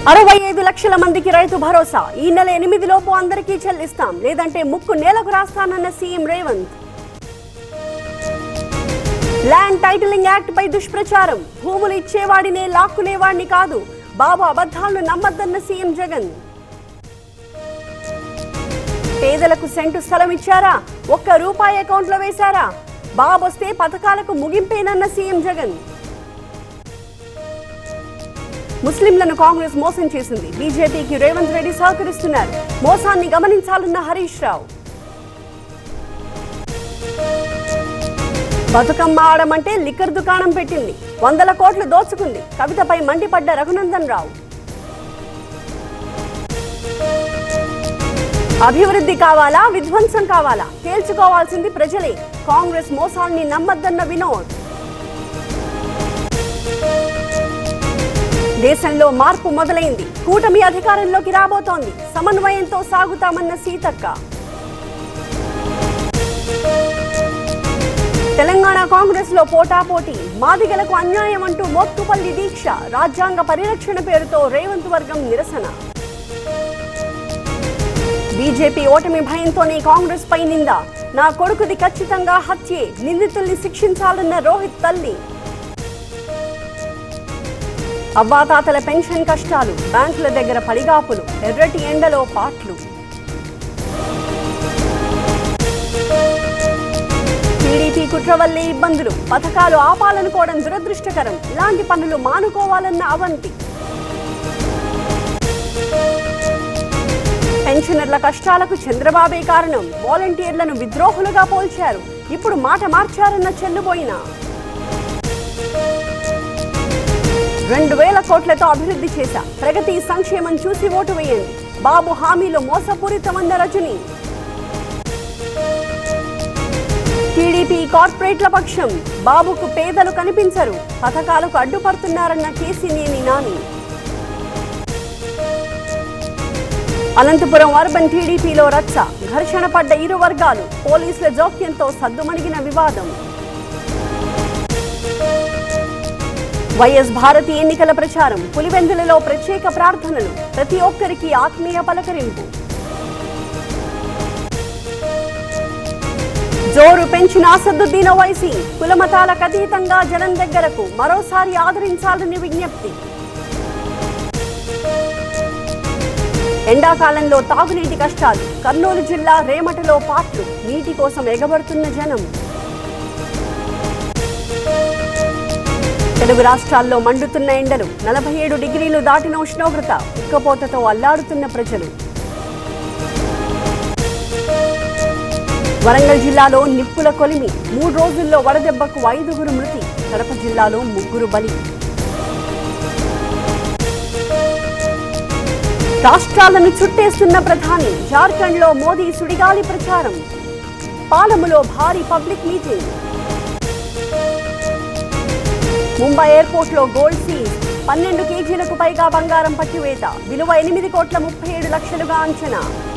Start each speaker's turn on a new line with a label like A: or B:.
A: అరవై ఐదు లక్షల మందికి రైతు భరోసా ఈ నెల ఎనిమిది లోపు అందరికీ చెల్లిస్తాం లేదంటే ముక్కు నేలకు రాస్తానన్న CM Revanth land titling act పై దుష్ప్రచారం భూములు ఇచ్చేవాడినే లాక్కునేవాడిని కాదు బాబు అబద్ధాలను నమ్మద్దన్న సీఎం జగన్ పేదలకు సెంటు స్థలం ఇచ్చారా ఒక్క రూపాయి అకౌంట్లో వేశారా బాబు వస్తే పథకాలకు ముగింపేనన్న సీఎం జగన్ ముస్లింలను కాంగ్రెస్ మోసం చేసింది బీజేపీకి రేవంత్ రెడ్డి సహకరిస్తున్నారు మోసాన్ని గమనించాలన్న హరీష్ రావు బతుకమ్మ ఆడమంటే లిక్కర్ దుకాణం పెట్టింది వందల కోట్లు దోచుకుంది కవితపై మండిపడ్డ రఘునందన్ రావు అభివృద్ధి కావాలా విధ్వంసం కావాలా తేల్చుకోవాల్సింది ప్రజలే కాంగ్రెస్ మోసాల్ని నమ్మద్దన్న వినోద్ దేశంలో మార్పు మొదలైంది కూటమి అధికారంలోకి రాబోతోంది సమన్వయంతో సాగుతామన్న సీతక్క తెలంగాణ కాంగ్రెస్ లో పోటాపోటీ మాదిగలకు అన్యాయం అంటూ మోత్తుపల్లి దీక్ష రాజ్యాంగ పరిరక్షణ పేరుతో రేవంత్ వర్గం నిరసన బీజేపీ ఓటమి భయంతోనే కాంగ్రెస్ పై నింద నా కొడుకుది ఖచ్చితంగా హత్యే నిందితుల్ని శిక్షించాలన్న రోహిత్ తల్లి అవ్వాతాతల పెన్షన్ కష్టాలు బ్యాంకుల దగ్గర పడిగాపులు ఎర్రటి ఎండలో పాట్లు టీడీపీ కుట్ర వల్లే ఇబ్బందులు పథకాలు ఆపాలనుకోవడం దురదృష్టకరం ఇలాంటి పనులు మానుకోవాలన్న అవంతి పెన్షనర్ల కష్టాలకు చంద్రబాబే కారణం వాలంటీర్లను విద్రోహులుగా పోల్చారు ఇప్పుడు మాట మార్చారన్న చెల్లుబోయిన రెండు వేల కోట్లతో అభివృద్ధి చేశా ప్రగతి సంక్షేమం చూసి ఓటు వేయండి బాబు హామీలో మోసపూరితమన్న రజని టీడీపీ కార్పొరేట్ల పక్షం బాబుకు పేదలు కనిపించరు పథకాలకు అడ్డుపడుతున్నారన్న కేసీనేని నాని అనంతపురం అర్బన్ టీడీపీలో రచ్చ ఘర్షణ పడ్డ ఇరు వర్గాలు పోలీసుల జోక్యంతో సద్దుమణిగిన వివాదం వైఎస్ భారతి ఎన్నికల ప్రచారం పులివెందులలో ప్రత్యేక ప్రార్థనలు ప్రతి ఒక్కరికి ఆత్మీయ పలకరింపు జోరు పెంచిన అసదుద్దీన్ ఓవైసీ కులమతాలకు అతీతంగా జనం దగ్గరకు మరోసారి ఆదరించాలని విజ్ఞప్తి ఎండాకాలంలో తాగునీటి కష్టాలు కర్నూలు జిల్లా రేమటలో పాట్లు నీటి కోసం ఎగబడుతున్న జనం తెలుగు రాష్ట్రాల్లో మండుతున్న ఎండలు నలభై ఏడు డిగ్రీలు దాటిన ఉష్ణోగ్రత ఉక్కపోతతో అల్లాడుతున్న ప్రజలు వరంగల్ జిల్లాలో నిప్పుల కొలిమి మూడు రోజుల్లో వడదెబ్బకు ఐదుగురు మృతి కడప జిల్లాలో ముగ్గురు బలి రాష్ట్రాలను చుట్టేస్తున్న ప్రధాని జార్ఖండ్లో మోదీ సుడిగాలి ప్రచారం పాలములో భారీ పబ్లిక్ మీటింగ్ ముంబై ఎయిర్పోర్ట్లో గోల్డ్ సీజ్ పన్నెండు కేజీలకు పైగా బంగారం పట్టివేత విలువ ఎనిమిది కోట్ల ముప్పై ఏడు లక్షలుగా అంచనా